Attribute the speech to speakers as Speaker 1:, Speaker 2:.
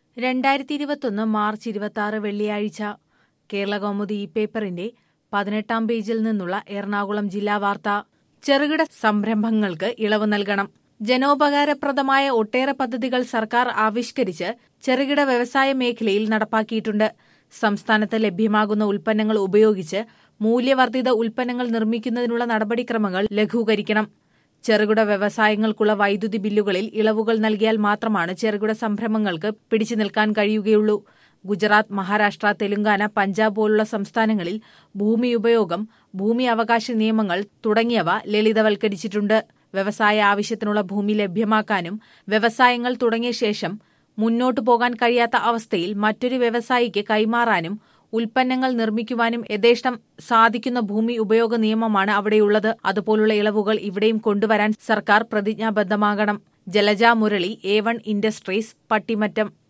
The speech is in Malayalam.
Speaker 1: രണ്ടായിരത്തി ഇരുപത്തൊന്ന് മാർച്ച് ഇരുപത്തി ആറ് വെള്ളിയാഴ്ച കേരള കൗമുദി ഈ പേപ്പറിന്റെ പതിനെട്ടാം പേജിൽ നിന്നുള്ള എറണാകുളം ജില്ലാ വാർത്ത ചെറുകിട സംരംഭങ്ങൾക്ക് ഇളവ് നൽകണം ജനോപകാരപ്രദമായ ഒട്ടേറെ പദ്ധതികൾ സർക്കാർ ആവിഷ്കരിച്ച് ചെറുകിട വ്യവസായ മേഖലയിൽ നടപ്പാക്കിയിട്ടുണ്ട് സംസ്ഥാനത്ത് ലഭ്യമാകുന്ന ഉൽപ്പന്നങ്ങൾ ഉപയോഗിച്ച് മൂല്യവർദ്ധിത ഉൽപ്പന്നങ്ങൾ നിർമ്മിക്കുന്നതിനുള്ള നടപടിക്രമങ്ങൾ ലഘൂകരിക്കണം ചെറുകിട വ്യവസായങ്ങൾക്കുള്ള വൈദ്യുതി ബില്ലുകളിൽ ഇളവുകൾ നൽകിയാൽ മാത്രമാണ് ചെറുകിട സംരംഭങ്ങൾക്ക് പിടിച്ചു നിൽക്കാൻ കഴിയുകയുള്ളൂ ഗുജറാത്ത് മഹാരാഷ്ട്ര തെലങ്കാന പഞ്ചാബ് പോലുള്ള സംസ്ഥാനങ്ങളിൽ ഭൂമി ഉപയോഗം ഭൂമി അവകാശ നിയമങ്ങൾ തുടങ്ങിയവ ലളിതവൽക്കരിച്ചിട്ടുണ്ട് വ്യവസായ ആവശ്യത്തിനുള്ള ഭൂമി ലഭ്യമാക്കാനും വ്യവസായങ്ങൾ തുടങ്ങിയ ശേഷം മുന്നോട്ടു പോകാൻ കഴിയാത്ത അവസ്ഥയിൽ മറ്റൊരു വ്യവസായിക്ക് കൈമാറാനും ഉൽപ്പന്നങ്ങൾ നിർമ്മിക്കുവാനും യഥേഷ്ടം സാധിക്കുന്ന ഭൂമി ഉപയോഗ നിയമമാണ് അവിടെയുള്ളത് അതുപോലുള്ള ഇളവുകൾ ഇവിടെയും കൊണ്ടുവരാൻ സർക്കാർ പ്രതിജ്ഞാബദ്ധമാകണം Jalaja Murali A one industries Pattimattom